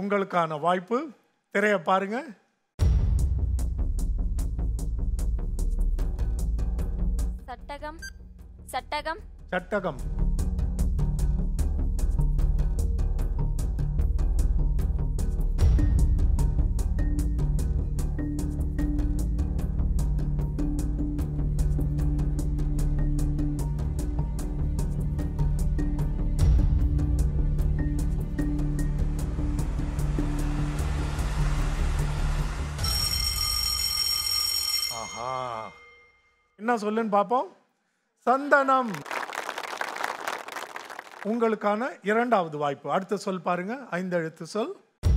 உங்களுக்கான வாய்ப்பு திரைய பாருங்க சட்டகம் சட்டகம் சட்டகம் ஆஹா என்ன சொல்லுன்னு பார்ப்போம் சந்தனம் உங்களுக்கான இரண்டாவது வாய்ப்பு அடுத்த சொல் பாருங்க ஐந்து எழுத்து சொல்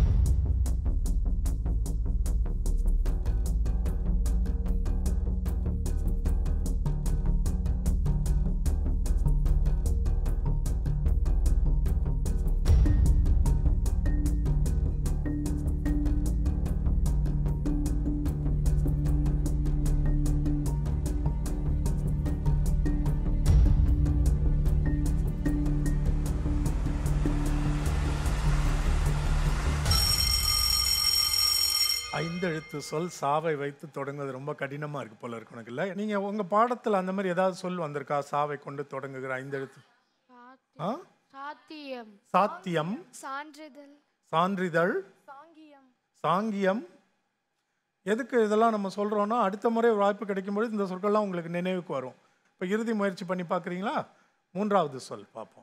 ஐந்து எழுத்து சொல் சாவை வைத்து தொடங்குவது ரொம்ப கடினமா இருக்கு போல இருக்கு உனக்கு இல்ல நீங்க உங்க பாடத்துல அந்த மாதிரி ஏதாவது சொல் வந்திருக்கா சாவை கொண்டு தொடங்குகிற ஐந்து எழுத்து ஆ? சாத்தியம் சாத்தியம் சான்றிதழ் சான்றிதழ் சாங்கியம் சாங்கியம் எதுக்கு இதெல்லாம் நம்ம சொல்றோம்னா அடுத்த முறை ஒரு வாய்ப்பு கிடைக்கும்போது இந்த சொற்கள்லாம் உங்களுக்கு நினைவுக்கு வரும் இப்போ இறுதி முயற்சி பண்ணி பார்க்குறீங்களா மூன்றாவது சொல் பார்ப்போம்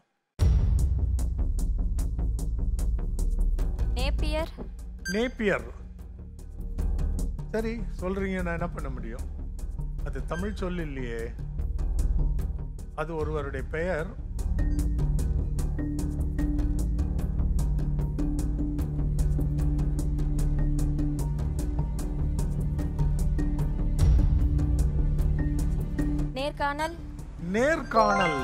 நேப்பியர் நேப்பியர் சரி சொல்றீங்க நான் என்ன பண்ண முடியும் அது தமிழ் சொல் இல்லையே அது ஒருவருடைய பெயர் நேர்காணல் நேர்காணல்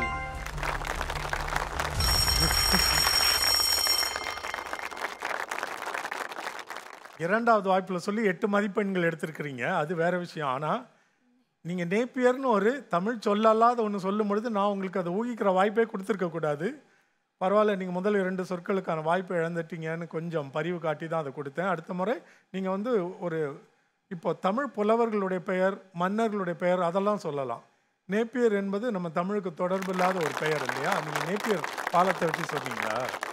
இரண்டாவது வாய்ப்பில் சொல்லி எட்டு மதிப்பெண்கள் எடுத்திருக்கிறீங்க அது வேற விஷயம் ஆனால் நீங்கள் நேப்பியர்னு ஒரு தமிழ் சொல்லல்லாத ஒன்று சொல்லும் பொழுது நான் உங்களுக்கு அதை ஊகிக்கிற வாய்ப்பே கொடுத்துருக்க கூடாது பரவாயில்ல நீங்கள் முதல் இரண்டு சொற்களுக்கான வாய்ப்பை இழந்துட்டீங்கன்னு கொஞ்சம் பரிவு காட்டி தான் அதை கொடுத்தேன் அடுத்த முறை நீங்கள் வந்து ஒரு இப்போ தமிழ் புலவர்களுடைய பெயர் மன்னர்களுடைய பெயர் அதெல்லாம் சொல்லலாம் நேப்பியர் என்பது நம்ம தமிழுக்கு தொடர்பு இல்லாத ஒரு பெயர் இல்லையா நீங்கள் நேப்பியர் பாலத்தை வச்சு சொன்னீங்களா